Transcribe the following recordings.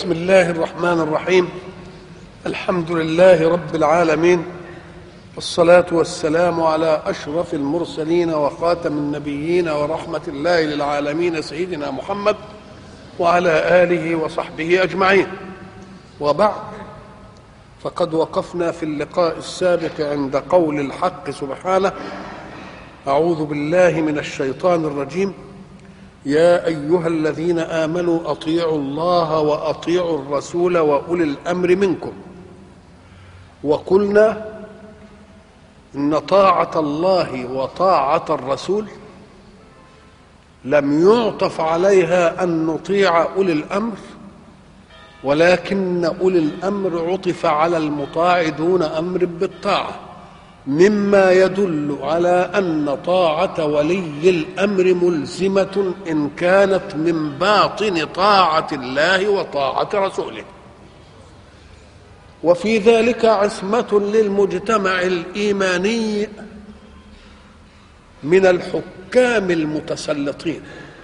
بسم الله الرحمن الرحيم الحمد لله رب العالمين والصلاة والسلام على أشرف المرسلين وخاتم النبيين ورحمة الله للعالمين سيدنا محمد وعلى آله وصحبه أجمعين وبعد فقد وقفنا في اللقاء السابق عند قول الحق سبحانه أعوذ بالله من الشيطان الرجيم يا ايها الذين امنوا اطيعوا الله واطيعوا الرسول واولي الامر منكم وقلنا ان طاعه الله وطاعه الرسول لم يعطف عليها ان نطيع اولي الامر ولكن اولي الامر عطف على المطاع دون امر بالطاعه مما يدل على ان طاعه ولي الامر ملزمه ان كانت من باطن طاعه الله وطاعه رسوله وفي ذلك عصمه للمجتمع الايماني من الحكام المتسلطين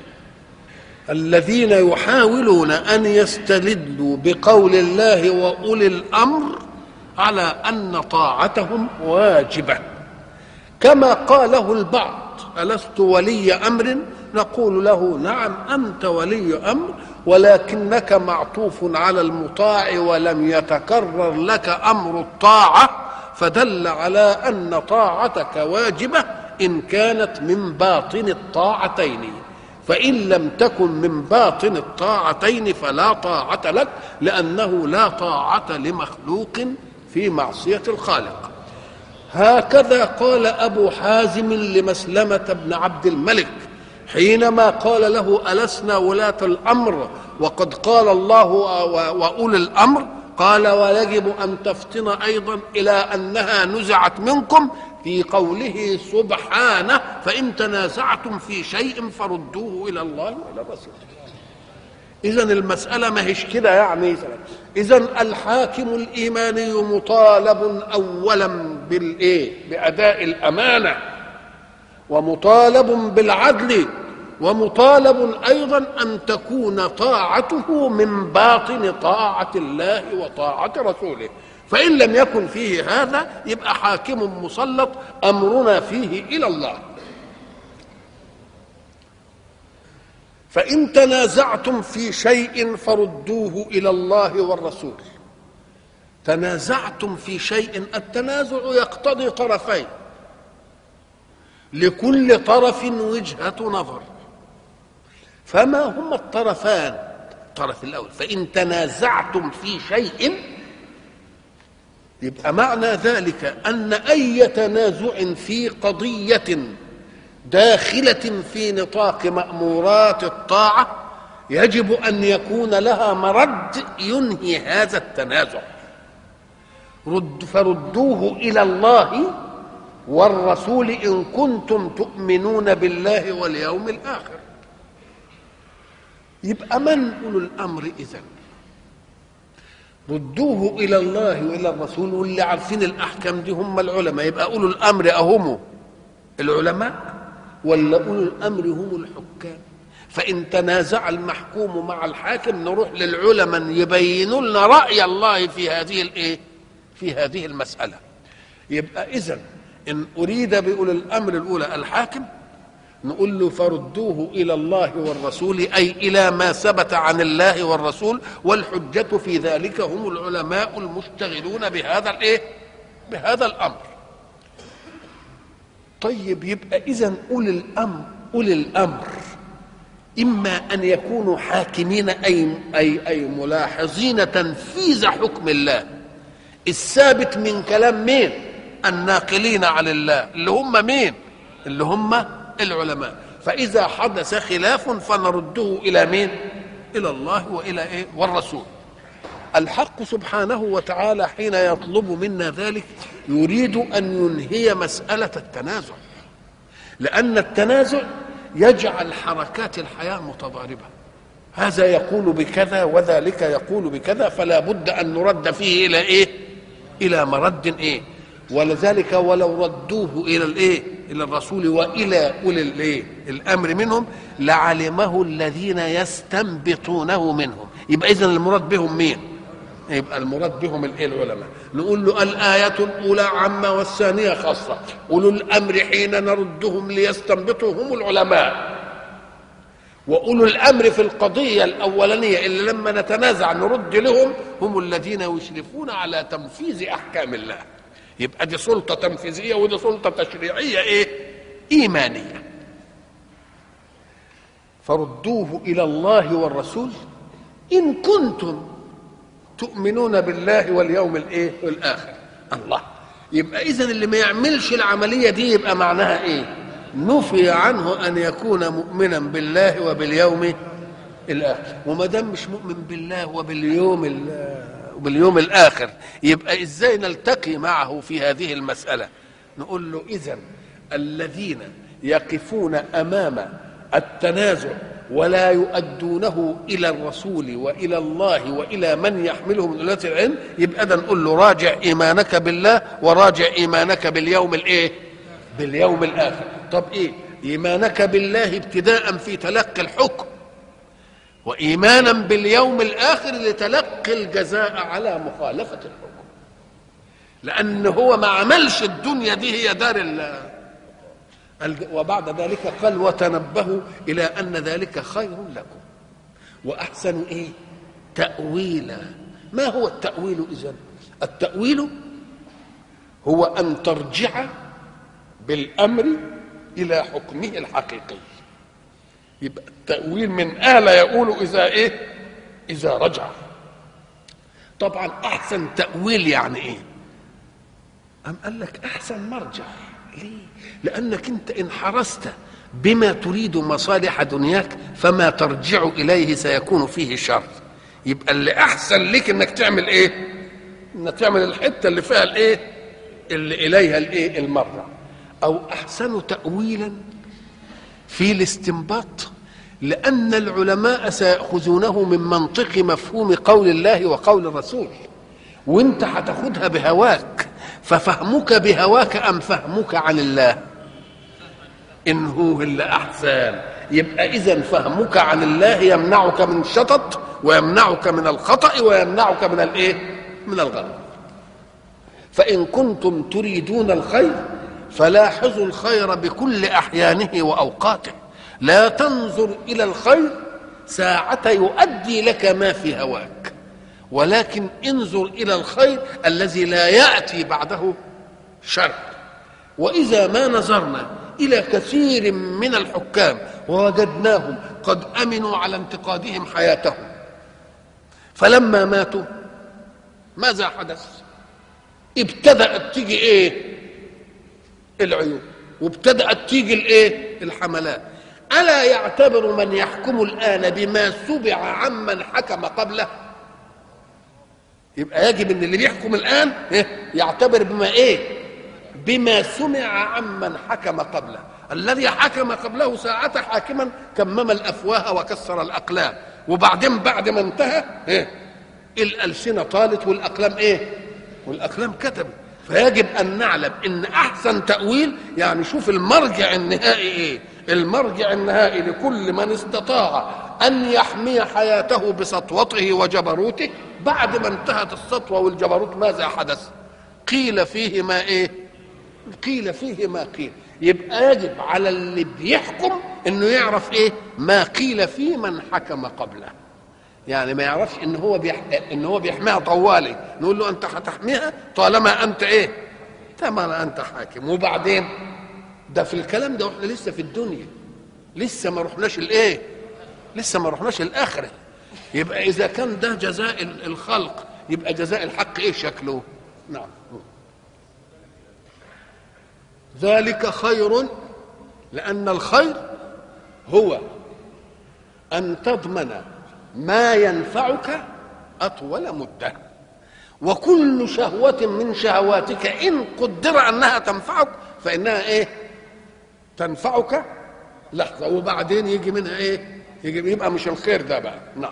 الذين يحاولون ان يستدلوا بقول الله واولي الامر على ان طاعتهم واجبه كما قاله البعض الست ولي امر نقول له نعم انت ولي امر ولكنك معطوف على المطاع ولم يتكرر لك امر الطاعه فدل على ان طاعتك واجبه ان كانت من باطن الطاعتين فان لم تكن من باطن الطاعتين فلا طاعه لك لانه لا طاعه لمخلوق في معصية الخالق هكذا قال أبو حازم لمسلمة بن عبد الملك حينما قال له ألسنا ولاة الأمر وقد قال الله وأولي الأمر قال ويجب أن تفتن أيضا إلى أنها نزعت منكم في قوله سبحانه فإن تنازعتم في شيء فردوه إلى الله وإلى الرسول إذا المسألة ما هيش كده يعني إذا الحاكم الإيماني مطالب أولا بالإيه؟ بأداء الأمانة ومطالب بالعدل ومطالب أيضا أن تكون طاعته من باطن طاعة الله وطاعة رسوله فإن لم يكن فيه هذا يبقى حاكم مسلط أمرنا فيه إلى الله فإن تنازعتم في شيء فردوه إلى الله والرسول تنازعتم في شيء التنازع يقتضي طرفين لكل طرف وجهة نظر فما هما الطرفان الطرف الأول فإن تنازعتم في شيء يبقى معنى ذلك أن أي تنازع في قضية داخلة في نطاق مأمورات الطاعة يجب أن يكون لها مرد ينهي هذا التنازع رد فردوه إلى الله والرسول إن كنتم تؤمنون بالله واليوم الآخر يبقى من أولو الأمر إذن ردوه إلى الله وإلى الرسول واللي عارفين الأحكام دي هم العلماء يبقى أولو الأمر أهم العلماء ولا اولو الامر هم الحكام فان تنازع المحكوم مع الحاكم نروح للعلماء يبينوا لنا راي الله في هذه الايه في هذه المساله يبقى اذا ان اريد باولي الامر الاولى الحاكم نقول له فردوه الى الله والرسول اي الى ما ثبت عن الله والرسول والحجه في ذلك هم العلماء المشتغلون بهذا الايه بهذا الامر طيب يبقى اذا اولي الامر اولي الامر اما ان يكونوا حاكمين اي اي اي ملاحظين تنفيذ حكم الله الثابت من كلام مين الناقلين عن الله اللي هم مين اللي هم العلماء فاذا حدث خلاف فنرده الى مين الى الله والى ايه والرسول الحق سبحانه وتعالى حين يطلب منا ذلك يريد ان ينهي مساله التنازع لان التنازع يجعل حركات الحياه متضاربه هذا يقول بكذا وذلك يقول بكذا فلا بد ان نرد فيه الى ايه الى مرد ايه ولذلك ولو ردوه الى الايه الى الرسول والى اولي الايه الامر منهم لعلمه الذين يستنبطونه منهم يبقى اذا المراد بهم مين يبقى المراد بهم الايه العلماء نقول له الايه الاولى عامه والثانيه خاصه اولو الامر حين نردهم ليستنبطوا هم العلماء واولو الامر في القضيه الاولانيه اللي لما نتنازع نرد لهم هم الذين يشرفون على تنفيذ احكام الله يبقى دي سلطه تنفيذيه ودي سلطه تشريعيه ايه ايمانيه فردوه الى الله والرسول ان كنتم تؤمنون بالله واليوم الايه الاخر الله يبقى اذا اللي ما يعملش العمليه دي يبقى معناها ايه نفي عنه ان يكون مؤمنا بالله وباليوم الاخر وما دام مش مؤمن بالله وباليوم وباليوم الاخر يبقى ازاي نلتقي معه في هذه المساله نقول له اذا الذين يقفون امام التنازع ولا يؤدونه الى الرسول والى الله والى من يحمله من ولاة العلم يبقى ده نقول له راجع ايمانك بالله وراجع ايمانك باليوم الايه؟ باليوم الاخر طب ايه؟ ايمانك بالله ابتداء في تلقي الحكم وايمانا باليوم الاخر لتلقي الجزاء على مخالفه الحكم لان هو ما عملش الدنيا دي هي دار الله وبعد ذلك قال وتنبهوا الى ان ذلك خير لكم واحسن ايه تاويلا ما هو التاويل اذا التاويل هو ان ترجع بالامر الى حكمه الحقيقي يبقى التاويل من آل يقول اذا ايه اذا رجع طبعا احسن تاويل يعني ايه ام قال لك احسن مرجع ليه لانك انت ان حرست بما تريد مصالح دنياك فما ترجع اليه سيكون فيه شر يبقى اللي احسن لك انك تعمل ايه انك تعمل الحته اللي فيها الايه اللي اليها الايه المرة او احسن تاويلا في الاستنباط لان العلماء سياخذونه من منطق مفهوم قول الله وقول الرسول وانت هتاخدها بهواك ففهمك بهواك ام فهمك عن الله ان هو الا احسن يبقى اذا فهمك عن الله يمنعك من الشطط ويمنعك من الخطا ويمنعك من الايه من الغلط فان كنتم تريدون الخير فلاحظوا الخير بكل احيانه واوقاته لا تنظر الى الخير ساعه يؤدي لك ما في هواك ولكن انظر الى الخير الذي لا ياتي بعده شر واذا ما نظرنا الى كثير من الحكام ووجدناهم قد امنوا على انتقادهم حياتهم فلما ماتوا ماذا حدث ابتدات تيجي ايه العيوب وابتدات تيجي الايه الحملات الا يعتبر من يحكم الان بما سبع عمن حكم قبله يبقى يجب ان اللي بيحكم الان يعتبر بما ايه بما سمع عمن حكم قبله الذي حكم قبله ساعة حاكما كمم الافواه وكسر الاقلام وبعدين بعد ما انتهى إيه؟ الالسنه طالت والاقلام ايه والاقلام كتبت فيجب ان نعلم ان احسن تاويل يعني شوف المرجع النهائي ايه المرجع النهائي لكل من استطاع ان يحمي حياته بسطوته وجبروته بعد ما انتهت السطوه والجبروت ماذا حدث قيل فيه ما ايه قيل فيه ما قيل يبقى يجب على اللي بيحكم انه يعرف ايه ما قيل في من حكم قبله يعني ما يعرفش ان هو بيح... ان هو بيحميها طوالي نقول له انت هتحميها طالما انت ايه طالما انت حاكم وبعدين ده في الكلام ده واحنا لسه في الدنيا لسه ما رحناش الايه لسه ما رحناش الاخره يبقى اذا كان ده جزاء الخلق يبقى جزاء الحق ايه شكله نعم ذلك خير لان الخير هو ان تضمن ما ينفعك اطول مده وكل شهوه من شهواتك ان قدر انها تنفعك فانها ايه تنفعك لحظه وبعدين يجي منها ايه يجي يبقى مش الخير ده بقى نعم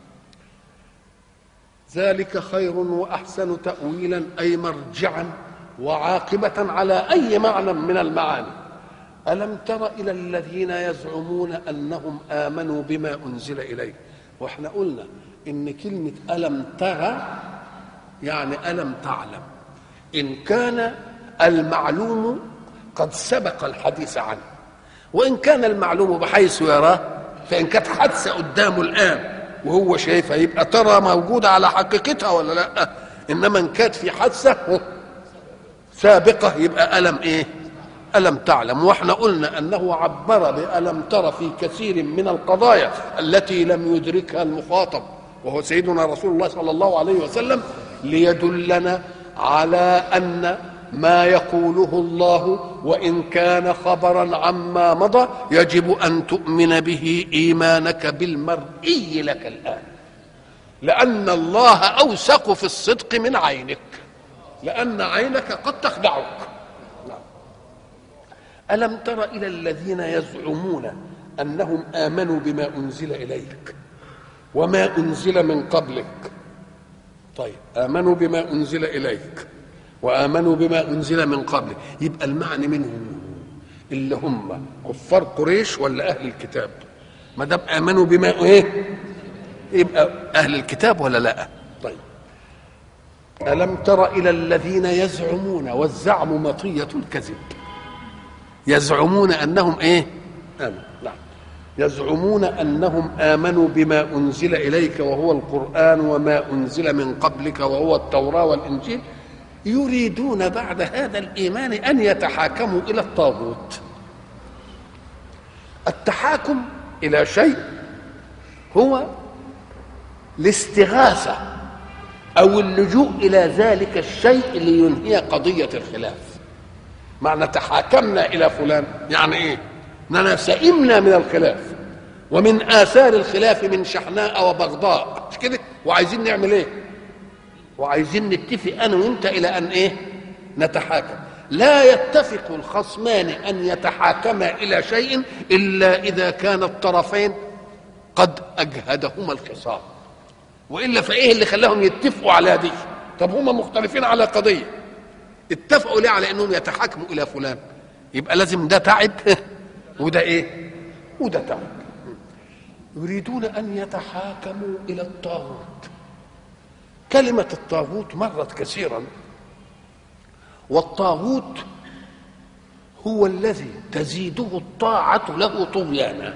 ذلك خير واحسن تاويلا اي مرجعا وعاقبه على اي معنى من المعاني الم تر الى الذين يزعمون انهم امنوا بما انزل اليك واحنا قلنا ان كلمه الم ترى يعني الم تعلم ان كان المعلوم قد سبق الحديث عنه وان كان المعلوم بحيث يراه فان كانت حادثه قدامه الان وهو شايفها يبقى ترى موجوده على حقيقتها ولا لا انما ان كانت في حادثه سابقه يبقى الم ايه الم تعلم واحنا قلنا انه عبر بالم ترى في كثير من القضايا التي لم يدركها المخاطب وهو سيدنا رسول الله صلى الله عليه وسلم ليدلنا على ان ما يقوله الله وان كان خبرا عما مضى يجب ان تؤمن به ايمانك بالمرئي لك الان لان الله اوثق في الصدق من عينك لان عينك قد تخدعك الم تر الى الذين يزعمون انهم امنوا بما انزل اليك وما انزل من قبلك طيب امنوا بما انزل اليك وامنوا بما انزل من قبلك يبقى المعنى منهم اللي هم كفار قريش ولا اهل الكتاب ما دام امنوا بما ايه يبقى اهل الكتاب ولا لا طيب الم تر الى الذين يزعمون والزعم مطيه الكذب يزعمون انهم ايه امنوا نعم يزعمون انهم امنوا بما انزل اليك وهو القران وما انزل من قبلك وهو التوراه والانجيل يريدون بعد هذا الايمان ان يتحاكموا الى الطاغوت التحاكم الى شيء هو الاستغاثه او اللجوء الى ذلك الشيء لينهي قضيه الخلاف معنى تحاكمنا الى فلان يعني ايه اننا سئمنا من الخلاف ومن اثار الخلاف من شحناء وبغضاء مش كده وعايزين نعمل ايه وعايزين نتفق انا وانت الى ان ايه نتحاكم لا يتفق الخصمان ان يتحاكما الى شيء الا اذا كان الطرفين قد اجهدهما الخصام والا فايه اللي خلاهم يتفقوا على دي طب هما مختلفين على قضيه اتفقوا ليه على انهم يتحاكموا الى فلان يبقى لازم ده تعب وده ايه وده تعب يريدون ان يتحاكموا الى الطاغوت كلمه الطاغوت مرت كثيرا والطاغوت هو الذي تزيده الطاعه له طغيانا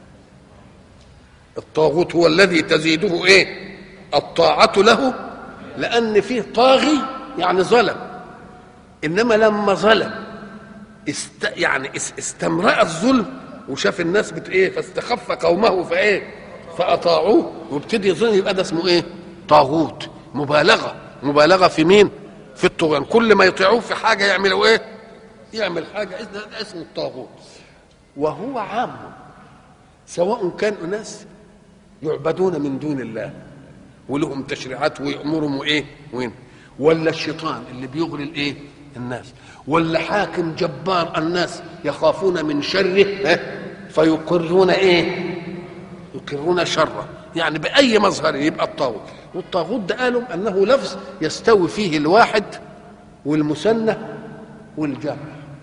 الطاغوت هو الذي تزيده ايه الطاعه له لان فيه طاغي يعني ظلم انما لما ظلم است يعني استمرأ الظلم وشاف الناس بت ايه فاستخف قومه فايه فاطاعوه وابتدي يظن يبقى ده اسمه ايه طاغوت مبالغه مبالغه في مين في الطغيان كل ما يطيعوه في حاجه يعملوا ايه يعمل حاجه ده اسمه الطاغوت وهو عام سواء كان اناس يعبدون من دون الله ولهم تشريعات ويأمرهم وايه وين ولا الشيطان اللي بيغري الايه الناس ولا حاكم جبار الناس يخافون من شره فيقرون ايه يقرون شره يعني باي مظهر يبقى الطاغوت والطاغوت ده قالوا انه لفظ يستوي فيه الواحد والمثنى والجمع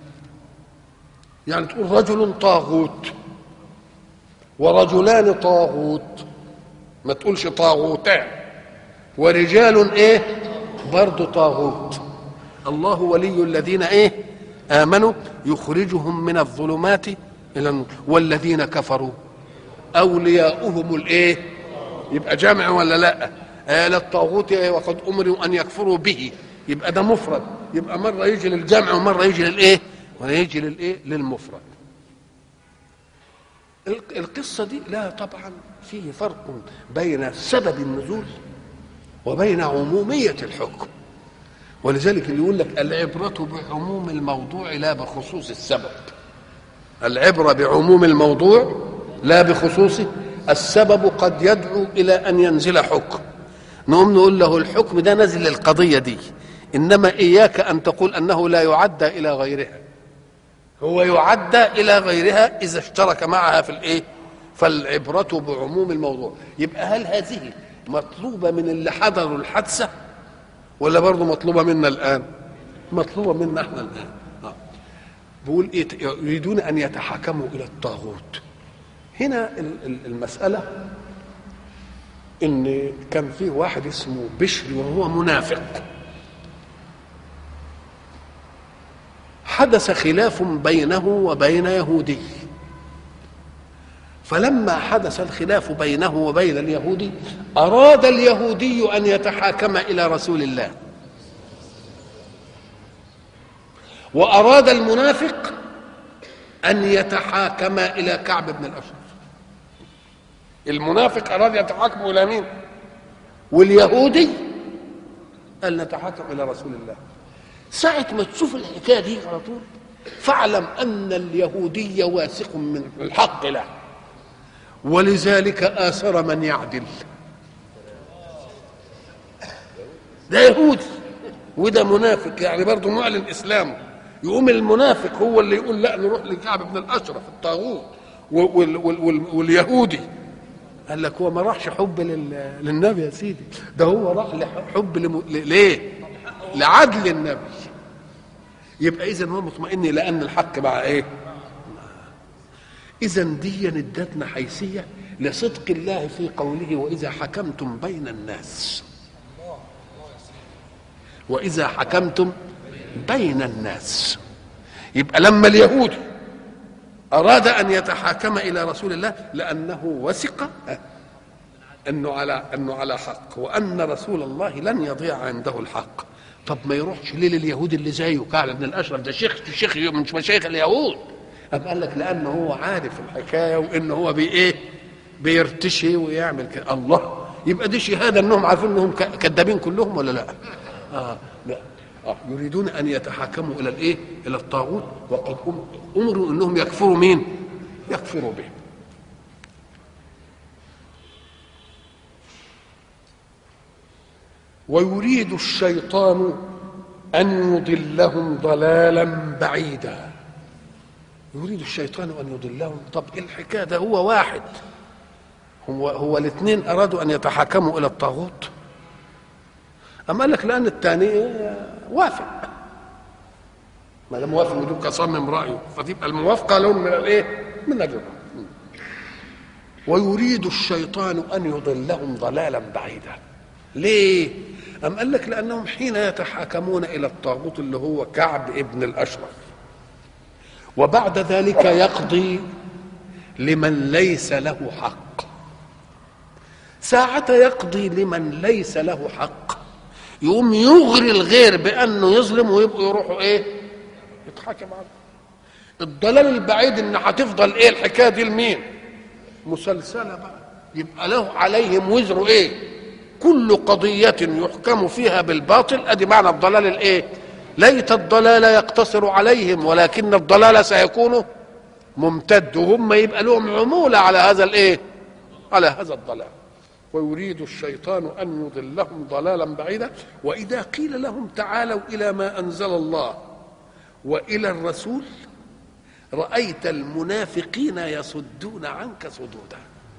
يعني تقول رجل طاغوت ورجلان طاغوت ما تقولش طاغوتان ورجال ايه برضه طاغوت الله ولي الذين ايه امنوا يخرجهم من الظلمات الى النور والذين كفروا اولياؤهم الايه يبقى جامع ولا لا آل الطاغوت وقد امروا ان يكفروا به يبقى ده مفرد يبقى مره يجي للجمع ومره يجي للايه ويجي للايه للمفرد القصه دي لا طبعا فيه فرق بين سبب النزول وبين عموميه الحكم ولذلك اللي يقول لك العبرة بعموم الموضوع لا بخصوص السبب العبرة بعموم الموضوع لا بخصوصه السبب قد يدعو إلى أن ينزل حكم نقوم نقول له الحكم ده نزل للقضية دي إنما إياك أن تقول أنه لا يعدى إلى غيرها هو يعدى إلى غيرها إذا اشترك معها في الإيه فالعبرة بعموم الموضوع يبقى هل هذه مطلوبة من اللي حضروا الحادثة ولا برضه مطلوبة منا الآن مطلوبة منا احنا الآن آه. بيقول إيه يريدون أن يتحاكموا إلى الطاغوت هنا المسألة ان كان في واحد اسمه بشر وهو منافق حدث خلاف بينه وبين يهودي فلما حدث الخلاف بينه وبين اليهودي اراد اليهودي ان يتحاكم الى رسول الله واراد المنافق ان يتحاكم الى كعب بن الاشرف المنافق اراد يتحاكم الى مين واليهودي قال نتحاكم الى رسول الله ساعة ما تشوف الحكاية دي على طول فاعلم أن اليهودي واثق من الحق له ولذلك آثر من يعدل ده يهودي وده منافق يعني برضه معلن إسلامه يقوم المنافق هو اللي يقول لا نروح لكعب بن الأشرف الطاغوت وال وال وال واليهودي قال لك هو ما راحش حب لل... للنبي يا سيدي ده هو راح لحب لم... ليه لعدل النبي يبقى اذا هو مطمئن لان الحق مع ايه اذا دي ادتنا حيثيه لصدق الله في قوله واذا حكمتم بين الناس واذا حكمتم بين الناس يبقى لما اليهود اراد ان يتحاكم الى رسول الله لانه وثق انه على انه على حق وان رسول الله لن يضيع عنده الحق طب ما يروحش ليه لليهود اللي زيه كعب بن الاشرف ده شيخ شيخ من مشايخ اليهود أم قال لك لانه هو عارف الحكايه وان هو بي ايه بيرتشي ويعمل كده الله يبقى دي شهاده انهم عارفين انهم كذابين كلهم ولا لا؟ اه لا آه يريدون ان يتحاكموا الى الايه؟ الى الطاغوت وقد امروا انهم يكفروا مين؟ يكفروا به. ويريد الشيطان ان يضلهم ضلالا بعيدا يريد الشيطان ان يضلهم طب إيه الحكايه ده هو واحد هو هو الاثنين ارادوا ان يتحاكموا الى الطاغوت اما قال لك لان الثاني وافق ما دام وافق ودوك صمم رايه فتبقى الموافقه لون من الايه؟ من الرضا ويريد الشيطان ان يضلهم ضلالا بعيدا ليه؟ أم قال لك لأنهم حين يتحاكمون إلى الطاغوت اللي هو كعب ابن الأشرف وبعد ذلك يقضي لمن ليس له حق ساعة يقضي لمن ليس له حق يقوم يغري الغير بأنه يظلم ويبقوا يروحوا إيه؟ يتحاكم عنه الضلال البعيد إن هتفضل إيه الحكاية دي لمين؟ مسلسلة بقى يبقى له عليهم وزر إيه؟ كل قضية يحكم فيها بالباطل ادي معنى الضلال الايه؟ ليت الضلال يقتصر عليهم ولكن الضلال سيكون ممتد وهم يبقى لهم عمولة على هذا الايه؟ على هذا الضلال ويريد الشيطان ان يضلهم ضلالا بعيدا واذا قيل لهم تعالوا الى ما انزل الله والى الرسول رايت المنافقين يصدون عنك صدودا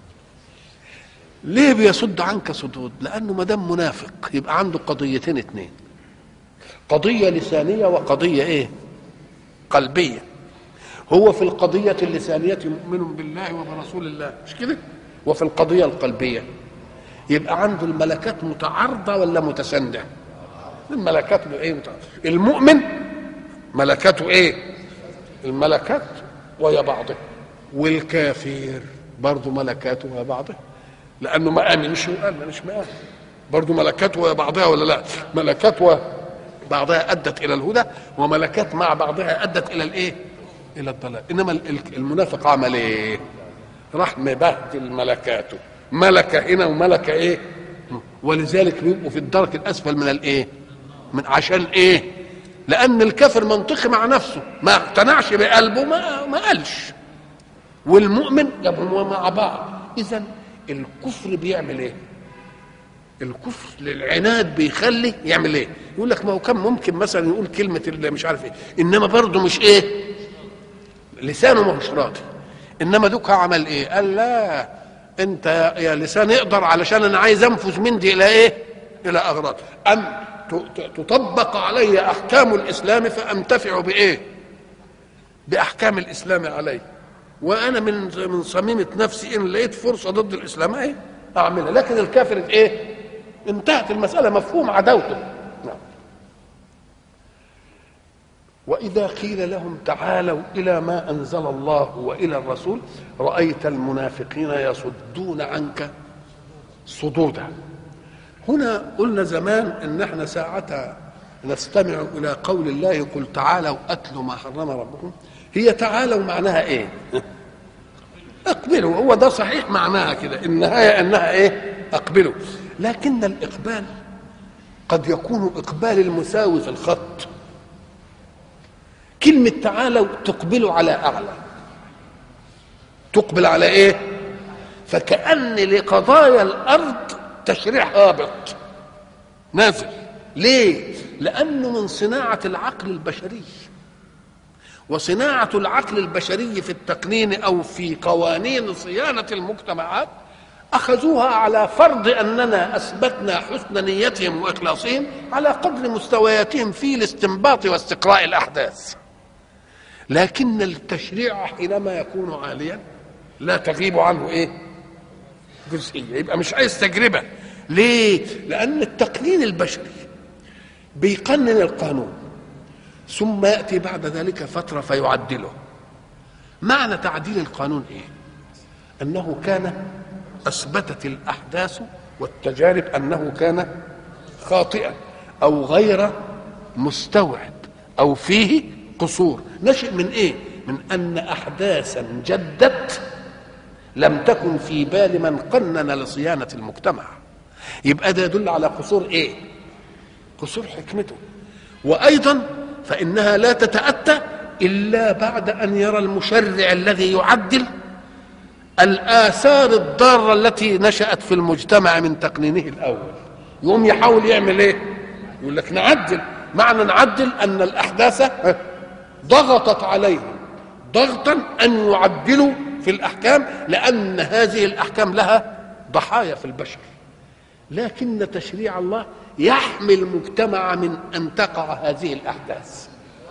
ليه بيصد عنك صدود لانه ما دام منافق يبقى عنده قضيتين اتنين قضيه لسانيه وقضيه ايه قلبيه هو في القضيه اللسانيه مؤمن بالله وبرسول الله مش كده وفي القضيه القلبيه يبقى عنده الملكات متعارضه ولا متسانده الملكات ايه متعارضة. المؤمن ملكاته ايه الملكات ويا بعضها والكافر برضه ملكاته ويا بعضها لانه ما امنش وقال مش ما امن برضه ملكات وبعضها ولا لا ملكات وبعضها ادت الى الهدى وملكات مع بعضها ادت الى الايه الى الضلال انما المنافق عمل ايه راح مبهدل ملكاته ملكه هنا وملكه ايه ولذلك بيبقوا في الدرك الاسفل من الايه من عشان ايه لان الكافر منطقي مع نفسه ما اقتنعش بقلبه ما ما قالش والمؤمن يبقوا مع بعض اذا الكفر بيعمل ايه الكفر للعناد بيخلي يعمل ايه يقول لك ما هو كان ممكن مثلا يقول كلمه اللي مش عارف ايه انما برضه مش ايه لسانه ما هوش راضي انما دوك عمل ايه قال لا انت يا لسان اقدر علشان انا عايز انفذ من دي الى ايه الى اغراض ام تطبق علي احكام الاسلام فانتفع بايه باحكام الاسلام علي وانا من من صميمه نفسي ان لقيت فرصه ضد الاسلام اهي اعملها لكن الكافر ايه انتهت المساله مفهوم عداوته نعم واذا قيل لهم تعالوا الى ما انزل الله والى الرسول رايت المنافقين يصدون عنك صدودا هنا قلنا زمان ان احنا ساعة نستمع الى قول الله قل تعالوا اتلوا ما حرم ربكم هي تعالوا معناها ايه اقبلوا هو ده صحيح معناها كده النهايه انها ايه اقبلوا لكن الاقبال قد يكون اقبال المساوي في الخط كلمه تعالوا تقبلوا على اعلى تقبل على ايه فكأن لقضايا الأرض تشريع هابط نازل ليه؟ لأنه من صناعة العقل البشري وصناعة العقل البشري في التقنين أو في قوانين صيانة المجتمعات أخذوها على فرض أننا أثبتنا حسن نيتهم وإخلاصهم على قدر مستوياتهم في الاستنباط واستقراء الأحداث لكن التشريع حينما يكون عاليا لا تغيب عنه ايه جزئيه يبقى مش عايز تجربه ليه لان التقنين البشري بيقنن القانون ثم ياتي بعد ذلك فتره فيعدله معنى تعديل القانون ايه انه كان اثبتت الاحداث والتجارب انه كان خاطئا او غير مستوعب او فيه قصور نشئ من ايه من ان احداثا جدت لم تكن في بال من قنن لصيانه المجتمع يبقى ده يدل على قصور ايه قصور حكمته وايضا فانها لا تتاتى الا بعد ان يرى المشرع الذي يعدل الاثار الضاره التي نشات في المجتمع من تقنينه الاول يقوم يحاول يعمل ايه يقول لك نعدل معنى نعدل ان الاحداث ضغطت عليهم ضغطا ان يعدلوا في الاحكام لان هذه الاحكام لها ضحايا في البشر لكن تشريع الله يحمي المجتمع من ان تقع هذه الاحداث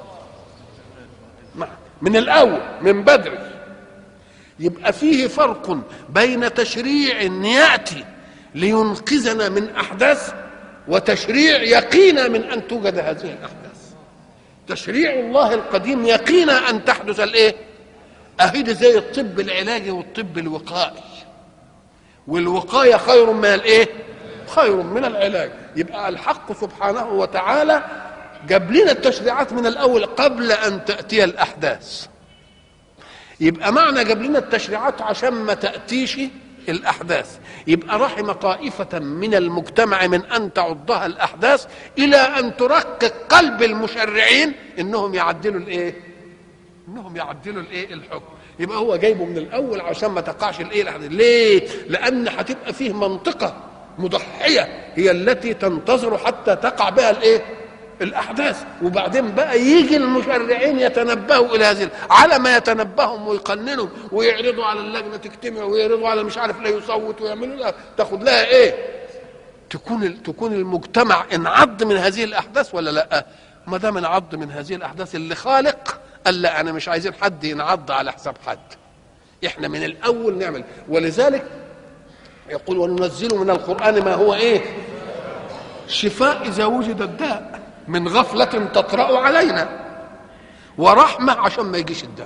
من الاول من بدري يبقى فيه فرق بين تشريع ياتي لينقذنا من احداث وتشريع يقينا من ان توجد هذه الاحداث تشريع الله القديم يقينا ان تحدث الايه اهي زي الطب العلاجي والطب الوقائي والوقايه خير من الايه خير من العلاج يبقى الحق سبحانه وتعالى جاب لنا التشريعات من الاول قبل ان تاتي الاحداث يبقى معنى جاب لنا التشريعات عشان ما تاتيش الاحداث يبقى رحم طائفه من المجتمع من ان تعضها الاحداث الى ان ترقق قلب المشرعين انهم يعدلوا الايه انهم يعدلوا الايه الحكم يبقى هو جايبه من الاول عشان ما تقعش الايه الاحداث ليه لان هتبقى فيه منطقه مضحيه هي التي تنتظر حتى تقع بها الايه الاحداث وبعدين بقى يجي المشرعين يتنبهوا الى هذه على ما يتنبههم ويقننوا ويعرضوا على اللجنه تجتمع ويعرضوا على مش عارف لا يصوت ويعملوا لها تاخد لها ايه تكون تكون المجتمع انعض من هذه الاحداث ولا لا ما دام انعض من هذه الاحداث اللي خالق قال لا انا مش عايزين حد ينعض على حساب حد احنا من الاول نعمل ولذلك يقول وننزل من القران ما هو ايه شفاء اذا وجد الداء من غفله تطرا علينا ورحمه عشان ما يجيش الداء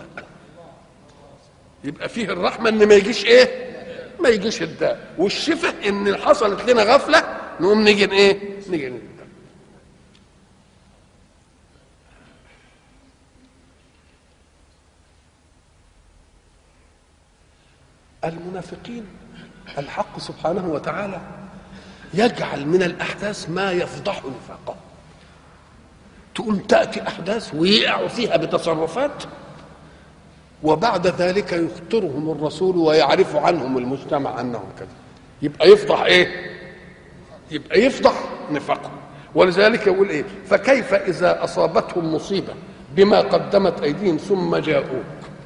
يبقى فيه الرحمه ان ما يجيش ايه ما يجيش الداء والشفاء ان حصلت لنا غفله نقوم نيجي ايه نيجي نيجي المنافقين الحق سبحانه وتعالى يجعل من الاحداث ما يفضح نفاقه تقوم تاتي احداث ويقعوا فيها بتصرفات وبعد ذلك يخطرهم الرسول ويعرف عنهم المجتمع انهم كذا يبقى يفضح ايه يبقى يفضح نفاقهم ولذلك يقول ايه فكيف اذا اصابتهم مصيبه بما قدمت ايديهم ثم جاءوك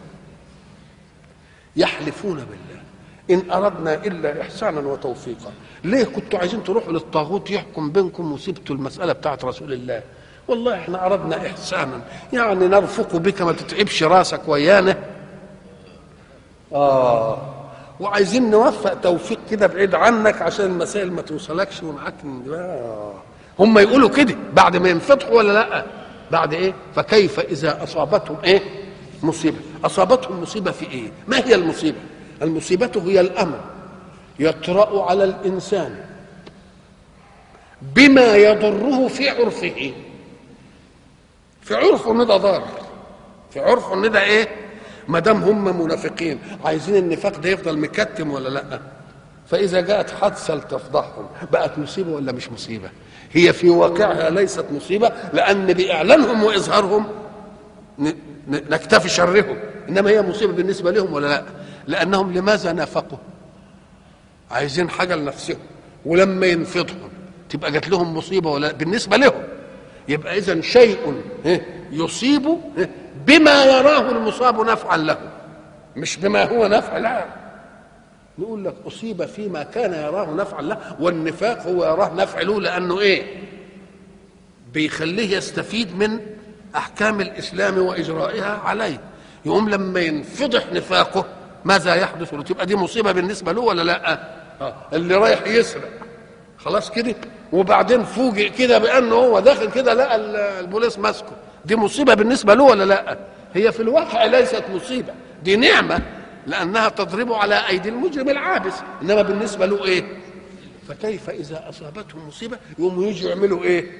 يحلفون بالله ان اردنا الا احسانا وتوفيقا ليه كنتوا عايزين تروحوا للطاغوت يحكم بينكم وسبتوا المساله بتاعت رسول الله والله احنا اردنا احسانا يعني نرفق بك ما تتعبش راسك ويانا اه وعايزين نوفق توفيق كده بعيد عنك عشان المسائل ما توصلكش ومعاك هم يقولوا كده بعد ما ينفتحوا ولا لا بعد ايه فكيف اذا اصابتهم ايه مصيبه اصابتهم مصيبه في ايه ما هي المصيبه المصيبه هي الامر يطرا على الانسان بما يضره في عرفه في عرفه ان ده ضار في عرفه ان ده ايه ما دام هم منافقين عايزين النفاق ده يفضل مكتم ولا لا فاذا جاءت حادثه لتفضحهم بقت مصيبه ولا مش مصيبه هي في واقعها ليست مصيبه لان باعلانهم واظهارهم نكتفي شرهم انما هي مصيبه بالنسبه لهم ولا لا لانهم لماذا نافقوا عايزين حاجه لنفسهم ولما ينفضهم تبقى جات لهم مصيبه ولا بالنسبه لهم يبقى اذا شيء يصيب بما يراه المصاب نفعا له مش بما هو نفع لا نقول لك اصيب فيما كان يراه نفعا له والنفاق هو يراه نفع له لانه ايه بيخليه يستفيد من احكام الاسلام واجرائها عليه يقوم لما ينفضح نفاقه ماذا يحدث له تبقى دي مصيبه بالنسبه له ولا لا آه. اللي رايح يسرق خلاص كده وبعدين فوجئ كده بانه هو داخل كده لقى البوليس ماسكه دي مصيبه بالنسبه له ولا لا هي في الواقع ليست مصيبه دي نعمه لانها تضرب على ايدي المجرم العابس انما بالنسبه له ايه فكيف اذا اصابتهم مصيبه يقوموا يجوا يعملوا ايه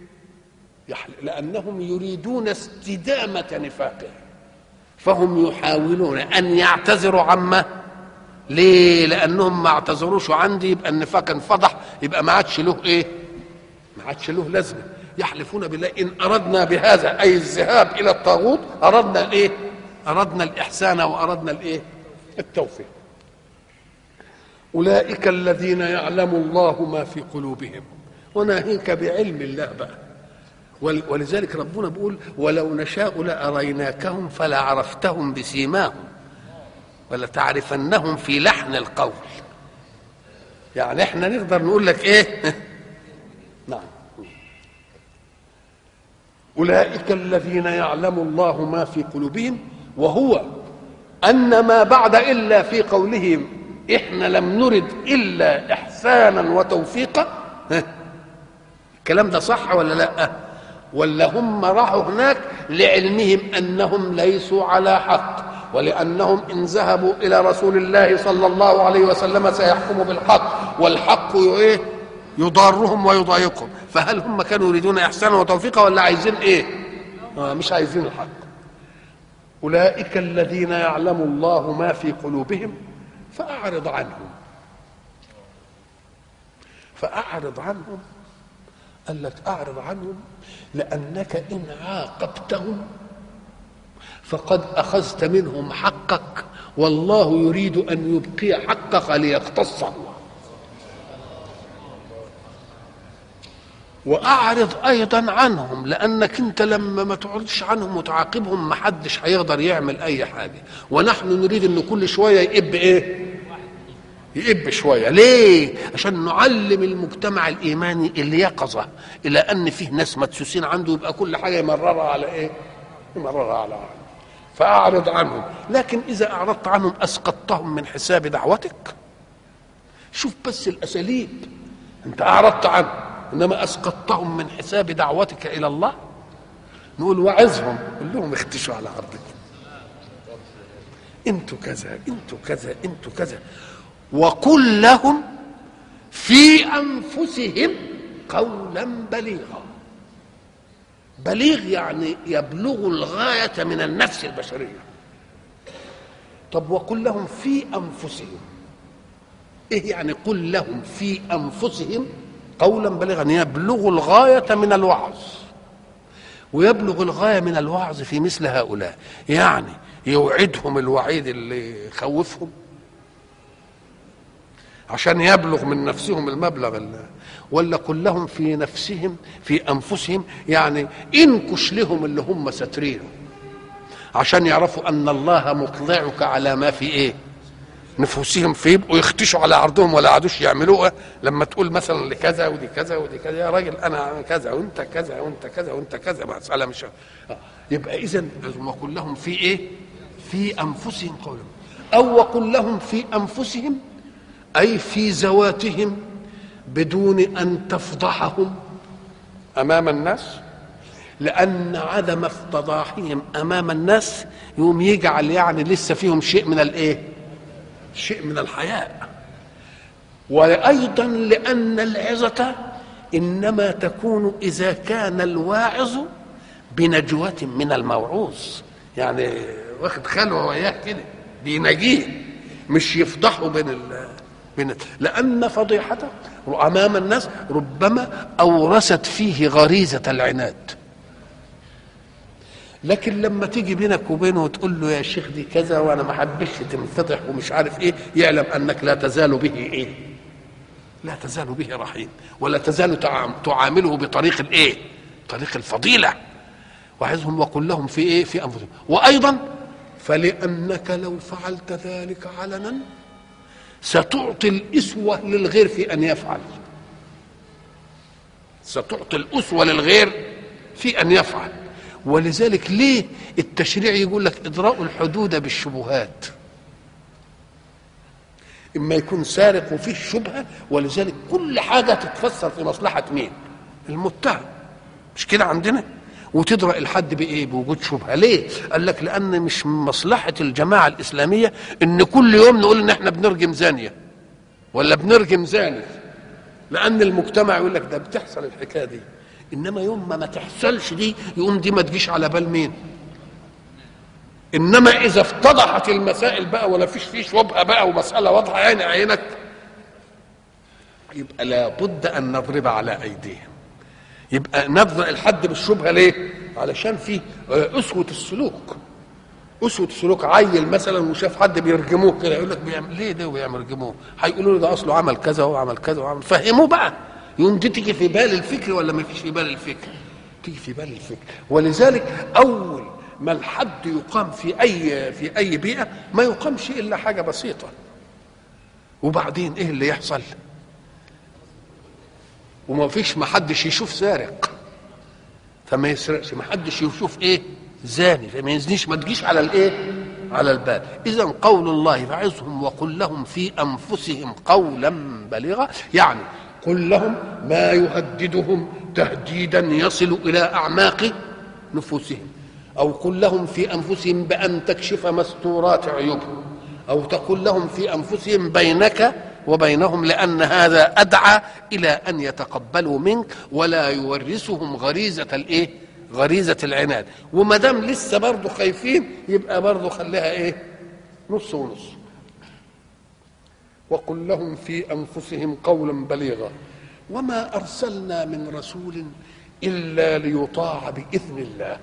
لانهم يريدون استدامه نفاقه فهم يحاولون ان يعتذروا عما ليه لانهم ما اعتذروش عندي يبقى النفاق انفضح يبقى ما عادش له ايه ما عادش له لازمه يحلفون بالله ان اردنا بهذا اي الذهاب الى الطاغوت اردنا الايه اردنا الاحسان واردنا الايه التوفيق اولئك الذين يعلم الله ما في قلوبهم وناهيك بعلم الله بقى ولذلك ربنا بيقول ولو نشاء لاريناكهم فلعرفتهم بسيماهم ولتعرفنهم في لحن القول يعني احنا نقدر نقول لك ايه نعم اولئك الذين يعلم الله ما في قلوبهم وهو ان ما بعد الا في قولهم احنا لم نرد الا احسانا وتوفيقا الكلام ده صح ولا لا ولا هم راحوا هناك لعلمهم انهم ليسوا على حق ولانهم ان ذهبوا الى رسول الله صلى الله عليه وسلم سيحكم بالحق والحق ايه يضارهم ويضايقهم فهل هم كانوا يريدون احسانا وتوفيقا ولا عايزين ايه آه مش عايزين الحق اولئك الذين يعلم الله ما في قلوبهم فاعرض عنهم فاعرض عنهم قال لك اعرض عنهم لانك ان عاقبتهم فقد اخذت منهم حقك والله يريد ان يبقي حقك ليقتص الله واعرض ايضا عنهم لانك انت لما ما تعرضش عنهم وتعاقبهم ما حدش هيقدر يعمل اي حاجه ونحن نريد ان كل شويه يقب ايه يقب شويه ليه عشان نعلم المجتمع الايماني اليقظه الى ان فيه ناس مدسوسين عنده يبقى كل حاجه يمررها على ايه يمررها على عالم. فاعرض عنهم لكن اذا اعرضت عنهم اسقطتهم من حساب دعوتك شوف بس الاساليب انت اعرضت عنهم انما اسقطتهم من حساب دعوتك الى الله نقول وعظهم قول لهم اختشوا على ارضكم انتوا كذا انتوا كذا انتوا كذا وقل لهم في انفسهم قولا بليغا بليغ يعني يبلغ الغايه من النفس البشريه طب وقل لهم في انفسهم ايه يعني قل لهم في انفسهم قولا بليغا يبلغ الغايه من الوعظ ويبلغ الغايه من الوعظ في مثل هؤلاء يعني يوعدهم الوعيد اللي يخوفهم عشان يبلغ من نفسهم المبلغ اللي ولا كلهم في نفسهم في انفسهم يعني انكش لهم اللي هم ساترينه عشان يعرفوا ان الله مطلعك على ما في ايه نفوسهم فيبقوا يختشوا على عرضهم ولا عادوش يعملوها لما تقول مثلا لكذا ودي كذا ودي كذا يا راجل انا كذا وانت كذا وانت كذا وانت كذا مساله مش يبقى اذا وكلهم في ايه؟ في انفسهم قول أو وقل لهم في أنفسهم أي في ذواتهم بدون أن تفضحهم أمام الناس لأن عدم افتضاحهم أمام الناس يوم يجعل يعني لسه فيهم شيء من الإيه؟ شيء من الحياء وأيضا لأن العظة إنما تكون إذا كان الواعظ بنجوة من الموعوظ يعني واخد خلوة وياه كده بينجيه مش يفضحه بين ال بين لأن فضيحته أمام الناس ربما أورثت فيه غريزة العناد لكن لما تيجي بينك وبينه وتقول له يا شيخ دي كذا وانا ما حبش تنفضح ومش عارف ايه يعلم انك لا تزال به ايه لا تزال به رحيم ولا تزال تعامله بطريق الايه طريق الفضيله وعظهم وقل لهم في ايه في انفسهم وايضا فلانك لو فعلت ذلك علنا ستعطي الاسوه للغير في ان يفعل ستعطي الاسوه للغير في ان يفعل ولذلك ليه التشريع يقول لك ادراء الحدود بالشبهات اما يكون سارق وفيه شبهه ولذلك كل حاجه تتفسر في مصلحه مين المتهم مش كده عندنا وتدرأ الحد بايه بوجود شبهه ليه قال لك لان مش من مصلحه الجماعه الاسلاميه ان كل يوم نقول ان احنا بنرجم زانيه ولا بنرجم زاني لان المجتمع يقول لك ده بتحصل الحكايه دي انما يوم ما ما تحصلش دي يقوم دي ما تجيش على بال مين انما اذا افتضحت المسائل بقى ولا فيش فيه شبهه بقى ومساله واضحه عين عينك يبقى لابد ان نضرب على ايديهم يبقى نضرب الحد بالشبهه ليه علشان في اسوه السلوك اسوه السلوك عيل مثلا وشاف حد بيرجموه كده يقول لك بيعمل ليه ده ويرجموه هيقولوا له ده اصله عمل كذا وعمل كذا وعمل فهموه بقى يوم دي تيجي في بال الفكر ولا ما فيش في بال الفكر تيجي في بال الفكر ولذلك اول ما الحد يقام في اي في اي بيئه ما يقامش الا حاجه بسيطه وبعدين ايه اللي يحصل وما فيش ما حدش يشوف سارق فما يسرقش ما حدش يشوف ايه زاني فما يزنيش ما تجيش على الايه على البال اذا قول الله فعظهم وقل لهم في انفسهم قولا بليغا يعني قل لهم ما يهددهم تهديدا يصل الى اعماق نفوسهم او قل لهم في انفسهم بان تكشف مستورات عيوبهم او تقول لهم في انفسهم بينك وبينهم لان هذا ادعى الى ان يتقبلوا منك ولا يورثهم غريزه الايه غريزه العناد وما دام لسه برضه خايفين يبقى برضه خليها ايه نص ونص وقل لهم في انفسهم قولا بليغا وما ارسلنا من رسول الا ليطاع باذن الله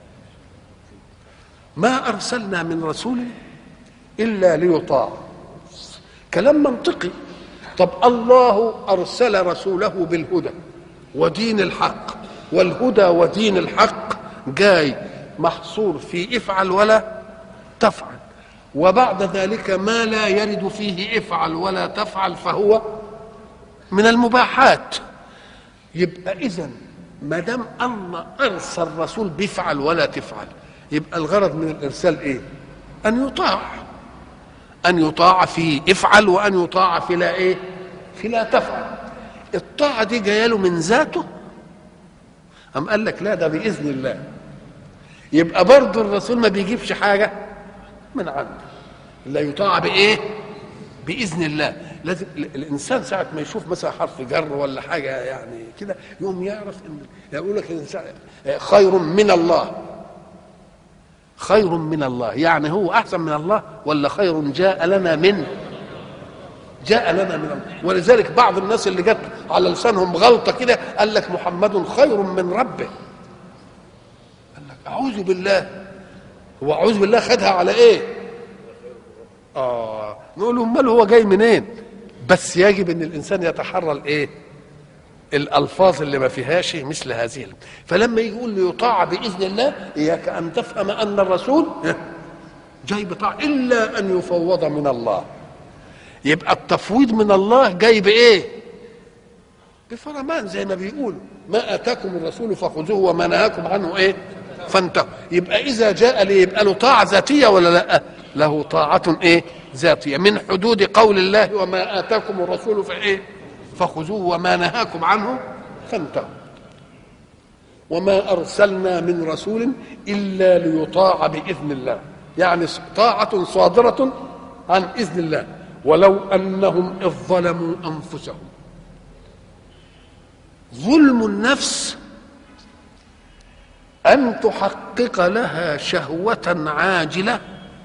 ما ارسلنا من رسول الا ليطاع كلام منطقي طب الله ارسل رسوله بالهدى ودين الحق والهدى ودين الحق جاي محصور في افعل ولا تفعل وبعد ذلك ما لا يرد فيه افعل ولا تفعل فهو من المباحات يبقى اذا ما دام الله ارسل رسول بيفعل ولا تفعل يبقى الغرض من الارسال ايه ان يطاع ان يطاع في افعل وان يطاع في لا ايه في لا تفعل الطاعه دي جايه له من ذاته أم قال لك لا ده بإذن الله يبقى برضه الرسول ما بيجيبش حاجة من عنده لا يطاع بإيه بإذن الله لازم الإنسان ساعة ما يشوف مثلا حرف جر ولا حاجة يعني كده يقوم يعرف إن يقول لك الإنسان خير من الله خير من الله يعني هو أحسن من الله ولا خير جاء لنا من جاء لنا من الله ولذلك بعض الناس اللي جت على لسانهم غلطة كده قال لك محمد خير من ربه قال لك أعوذ بالله هو أعوذ بالله خدها على إيه آه نقول له أمال هو جاي منين بس يجب أن الإنسان يتحرى الإيه الألفاظ اللي ما فيهاش مثل هذه فلما يقول له يطاع بإذن الله إياك أن تفهم أن الرسول جاي بطاع إلا أن يفوض من الله يبقى التفويض من الله جاي بايه بفرمان زي ما بيقولوا ما اتاكم الرسول فخذوه وما نهاكم عنه ايه فانتهوا يبقى اذا جاء لي يبقى له طاعه ذاتيه ولا لا له طاعة ايه ذاتية من حدود قول الله وما آتاكم الرسول فايه فخذوه وما نهاكم عنه فانتهوا وما أرسلنا من رسول إلا ليطاع بإذن الله يعني طاعة صادرة عن إذن الله ولو أنهم إذ ظلموا أنفسهم ظلم النفس أن تحقق لها شهوة عاجلة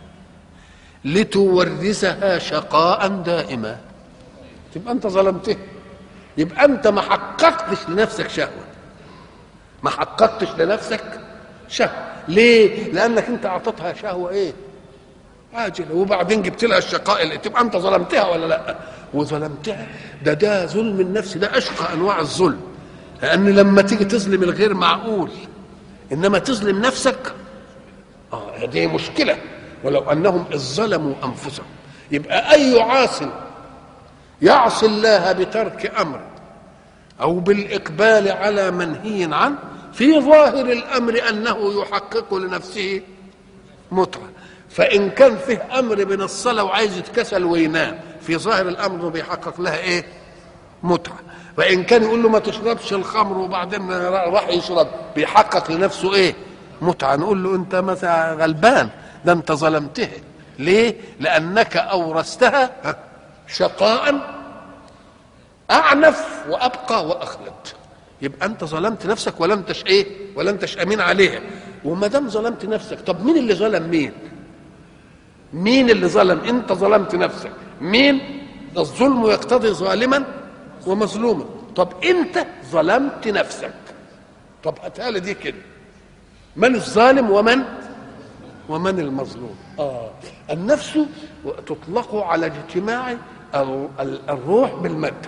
لتورثها شقاء دائما تبقى أنت ظلمته يبقى أنت ما حققتش لنفسك شهوة ما حققتش لنفسك شهوة ليه؟ لأنك أنت أعطتها شهوة إيه؟ عاجلة وبعدين جبت لها الشقاء اللي تبقى أنت ظلمتها ولا لأ؟ وظلمتها ده ده ظلم النفس ده أشقى أنواع الظلم لأن لما تيجي تظلم الغير معقول انما تظلم نفسك اه دي مشكله ولو انهم اذ ظلموا انفسهم يبقى اي عاص يعصي الله بترك امر او بالاقبال على منهي عنه في ظاهر الامر انه يحقق لنفسه متعه فان كان فيه امر من الصلاه وعايز يتكسل وينام في ظاهر الامر انه بيحقق لها ايه متعه فان كان يقول له ما تشربش الخمر وبعدين راح يشرب بيحقق لنفسه ايه متعه نقول له انت مثلا غلبان ده انت ظلمتها ليه لانك اورثتها شقاء اعنف وابقى واخلد يبقى انت ظلمت نفسك ولم تش ايه ولم تش امين عليها وما دام ظلمت نفسك طب مين اللي ظلم مين مين اللي ظلم انت ظلمت نفسك مين الظلم يقتضي ظالما ومظلوما طب انت ظلمت نفسك طب هاتها لي دي كده من الظالم ومن ومن المظلوم اه النفس تطلق على اجتماع الروح بالماده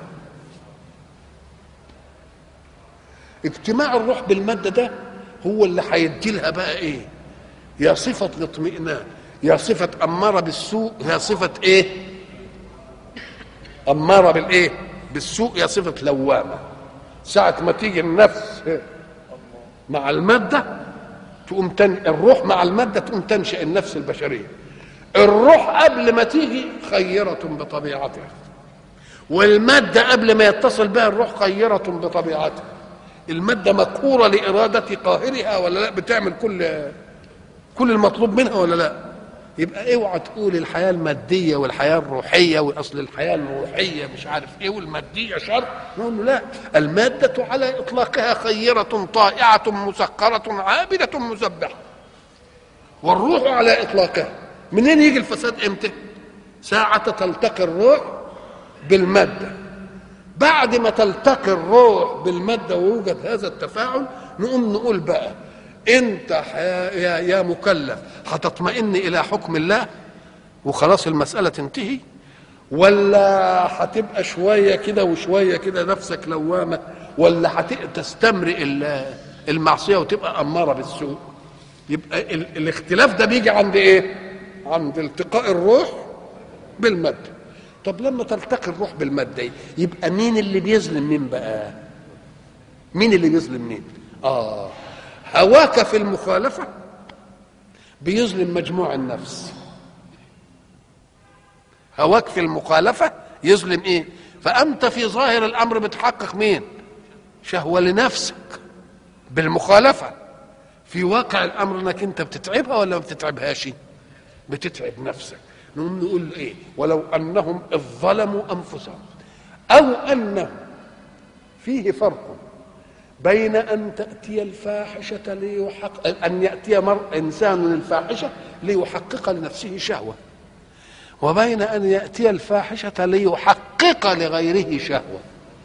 اجتماع الروح بالماده ده هو اللي هيدي لها بقى ايه يا صفه الاطمئنان يا صفه اماره بالسوء يا صفه ايه اماره بالايه بالسوء يا صفه لوامه ساعه ما تيجي النفس مع الماده تقوم تن... الروح مع الماده تقوم تنشا النفس البشريه الروح قبل ما تيجي خيره بطبيعتها والماده قبل ما يتصل بها الروح خيره بطبيعتها الماده مقهوره لاراده قاهرها ولا لا بتعمل كل كل المطلوب منها ولا لا يبقى اوعى تقول الحياه الماديه والحياه الروحيه واصل الحياه الروحيه مش عارف ايه والماديه شر نقول له لا الماده على اطلاقها خيره طائعه مسخره عابده مسبحه والروح على اطلاقها منين يجي الفساد امتى ساعة تلتقي الروح بالمادة بعد ما تلتقي الروح بالمادة ويوجد هذا التفاعل نقوم نقول بقى انت يا, يا مكلف هتطمئن الى حكم الله وخلاص المسألة تنتهي ولا هتبقى شوية كده وشوية كده نفسك لوامة ولا هتستمرئ المعصية وتبقى أمارة بالسوء يبقى ال الاختلاف ده بيجي عند ايه عند التقاء الروح بالمادة طب لما تلتقي الروح بالمادة يبقى مين اللي بيظلم مين بقى مين اللي بيظلم مين اه هواك في المخالفة بيظلم مجموع النفس هواك في المخالفة يظلم ايه فأنت في ظاهر الأمر بتحقق مين شهوة لنفسك بالمخالفة في واقع الأمر أنك أنت بتتعبها ولا ما بتتعبهاش بتتعب نفسك نقوم نقول ايه ولو انهم اذ ظلموا انفسهم او انه فيه فرق بين ان تاتي الفاحشه ليحقق ان ياتي مر انسان الفاحشه ليحقق لنفسه شهوه وبين ان ياتي الفاحشه ليحقق لغيره شهوه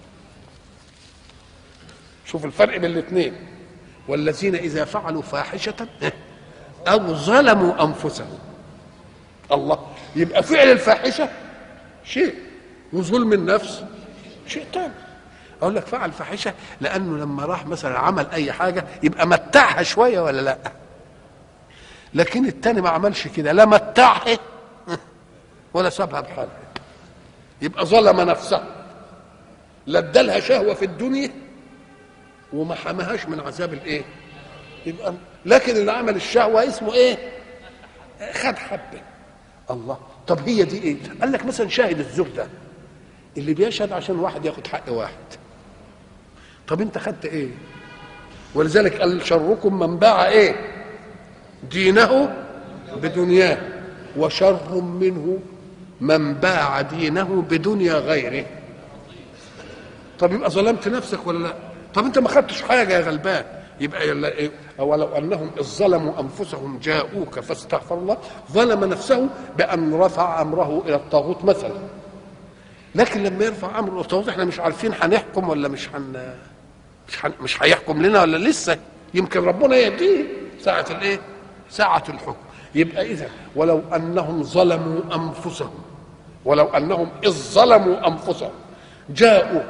شوف الفرق بين الاثنين والذين اذا فعلوا فاحشه او ظلموا انفسهم الله يبقى فعل الفاحشه شيء وظلم النفس شيء تاني اقول لك فعل فاحشه لانه لما راح مثلا عمل اي حاجه يبقى متعها شويه ولا لا لكن التاني ما عملش كده لا متعها ولا سابها بحالها يبقى ظلم نفسه لا ادالها شهوه في الدنيا وما حماهاش من عذاب الايه يبقى لكن اللي عمل الشهوه اسمه ايه خد حبه الله طب هي دي ايه قال لك مثلا شاهد الزور ده اللي بيشهد عشان واحد ياخد حق واحد طب انت خدت ايه ولذلك قال شركم من باع ايه دينه بدنياه وشر منه من باع دينه بدنيا غيره طب يبقى ظلمت نفسك ولا لا طب انت ما خدتش حاجه يا غلبان يبقى يلا إيه؟ ولو انهم اذ ظلموا انفسهم جاءوك فاستغفر الله ظلم نفسه بان رفع امره الى الطاغوت مثلا لكن لما يرفع امره الى الطاغوت احنا مش عارفين هنحكم ولا مش هن مش هن... مش هيحكم لنا ولا لسه يمكن ربنا يهديه ساعه الايه ساعه الحكم يبقى اذا ولو انهم ظلموا انفسهم ولو انهم اذ ظلموا انفسهم جاءوك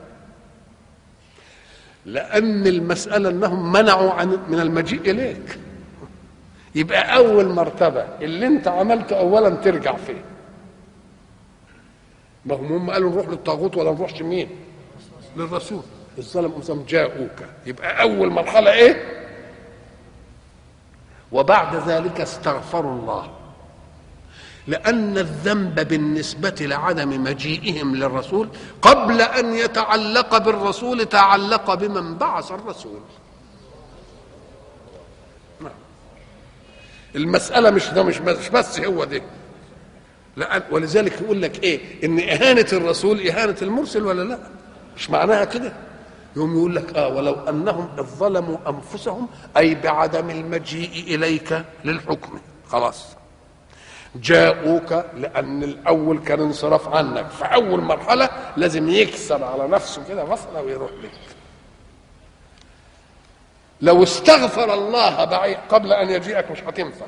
لأن المسألة أنهم منعوا عن من المجيء إليك يبقى أول مرتبة اللي أنت عملته أولا ترجع فيه ما هم هم قالوا نروح للطاغوت ولا نروحش مين؟ للرسول الظلم أنفسهم جاءوك يبقى أول مرحلة إيه؟ وبعد ذلك استغفروا الله لأن الذنب بالنسبة لعدم مجيئهم للرسول قبل أن يتعلق بالرسول تعلق بمن بعث الرسول المسألة مش ده مش مش بس هو ده لأن ولذلك يقول لك إيه إن إهانة الرسول إهانة المرسل ولا لا مش معناها كده يوم يقول لك اه ولو انهم اذ ظلموا انفسهم اي بعدم المجيء اليك للحكم خلاص جاءوك لان الاول كان انصراف عنك فاول مرحله لازم يكسر على نفسه كده مثلا ويروح لك لو استغفر الله بعيد قبل ان يجيئك مش هتنفع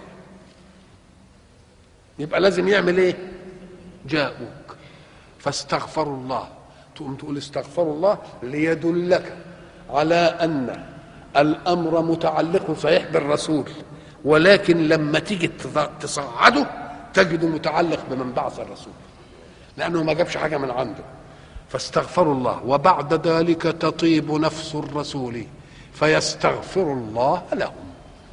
يبقى لازم يعمل ايه جاءوك فاستغفروا الله تقوم تقول استغفروا الله ليدلك على ان الامر متعلق صحيح بالرسول ولكن لما تيجي تصعده تجده متعلق بمن بعث الرسول لانه ما جابش حاجه من عنده فاستغفروا الله وبعد ذلك تطيب نفس الرسول فيستغفر الله لهم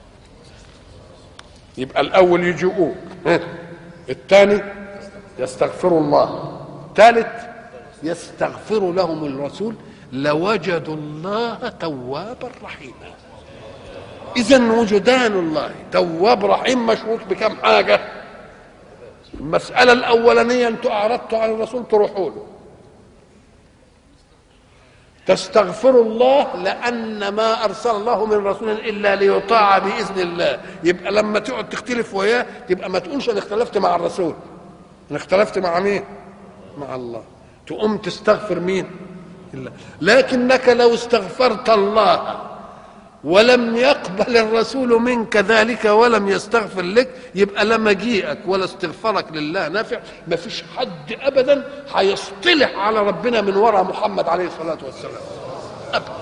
يبقى الاول يجيئوك الثاني يستغفر الله ثالث يستغفر لهم الرسول لوجدوا الله توابا رحيما اذا وجدان الله تواب رحيم مشروط بكم حاجه المساله الاولانيه انتم اعرضتوا عن الرسول تروحوا له تستغفروا الله لان ما ارسل الله من رسول الا ليطاع باذن الله يبقى لما تقعد تختلف وياه تبقى ما تقولش انا اختلفت مع الرسول انا اختلفت مع مين مع الله تقوم تستغفر مين الله لكنك لو استغفرت الله ولم يقبل الرسول منك ذلك ولم يستغفر لك يبقى لا مجيئك ولا استغفارك لله نافع ما فيش حد ابدا هيصطلح على ربنا من وراء محمد عليه الصلاه والسلام ابدا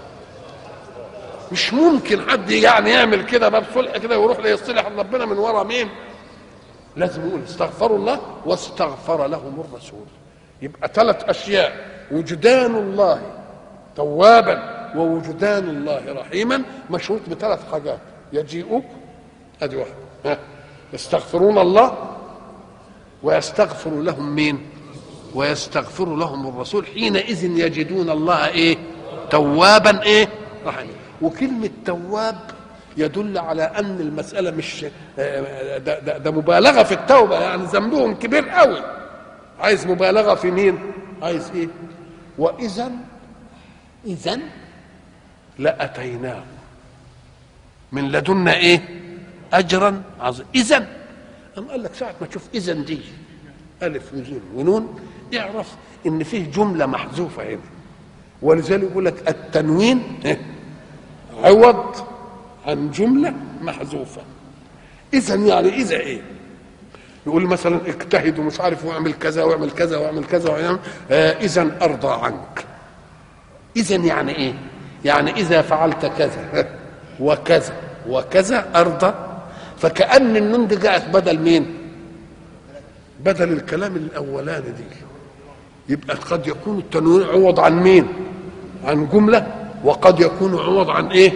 مش ممكن حد يعني يعمل كده باب صلح كده ويروح ليصطلح على ربنا من وراء مين لازم يقول استغفروا الله واستغفر لهم الرسول يبقى ثلاث اشياء وجدان الله توابا ووجدان الله رحيما مشروط بثلاث حاجات يجيئوك ادي واحد يستغفرون الله ويستغفر لهم مين ويستغفر لهم الرسول حينئذ يجدون الله ايه توابا ايه رحيما وكلمه تواب يدل على ان المساله مش ده, ده, ده مبالغه في التوبه يعني ذنبهم كبير قوي عايز مبالغه في مين عايز ايه واذا اذا لاتيناه من لدنا ايه اجرا عظيما اذا أم قال لك ساعة ما تشوف إذا دي ألف وزين ونون اعرف إن فيه جملة محذوفة هنا ولذلك يقول لك التنوين عوض عن جملة محذوفة إذا يعني إذا إيه؟ يقول مثلا اجتهد ومش عارف واعمل كذا واعمل كذا واعمل كذا واعمل آه إذا أرضى عنك إذا يعني إيه؟ يعني إذا فعلت كذا وكذا وكذا أرضى فكأن النون دي جاءت بدل مين؟ بدل الكلام الأولاني دي يبقى قد يكون التنوين عوض عن مين؟ عن جملة وقد يكون عوض عن إيه؟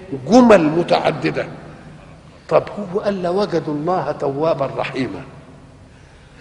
جمل متعددة طب هو قال لوجدوا الله توابا رحيما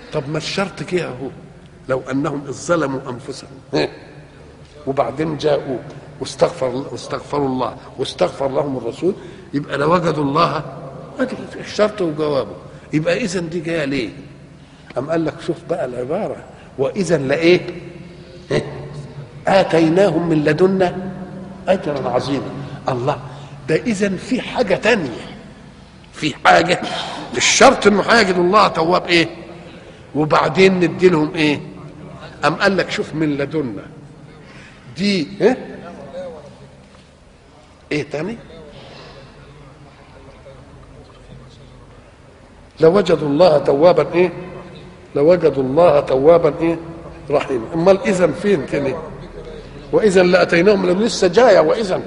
طب ما الشرط كده اهو لو انهم اذ ظلموا انفسهم ها؟ وبعدين جاءوا واستغفر واستغفروا الله واستغفر لهم الرسول يبقى لوجدوا الله ادي الشرط وجوابه يبقى اذا دي جايه ليه؟ أم قال لك شوف بقى العباره واذا لايه؟ ها؟ اتيناهم من لدنا اجرا عظيما الله ده اذا في حاجه تانية في حاجه الشرط انه هيجد الله تواب ايه وبعدين ندي لهم ايه ام قال لك شوف من لدنا دي ايه ايه تاني لوجدوا الله توابا ايه لوجدوا الله توابا ايه رحيما امال اذا فين تاني واذا لاتيناهم من لسه جايه واذا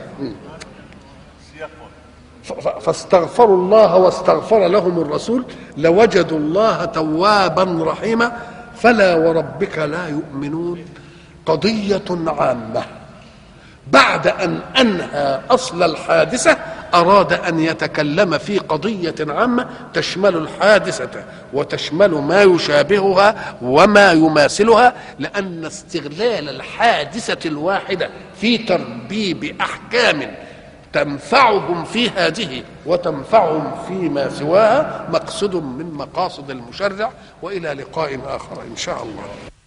فاستغفروا الله واستغفر لهم الرسول لوجدوا الله توابا رحيما فلا وربك لا يؤمنون قضيه عامه بعد ان انهى اصل الحادثه اراد ان يتكلم في قضيه عامه تشمل الحادثه وتشمل ما يشابهها وما يماثلها لان استغلال الحادثه الواحده في تربيب احكام تنفعهم في هذه وتنفعهم فيما سواها مقصد من مقاصد المشرع والى لقاء اخر ان شاء الله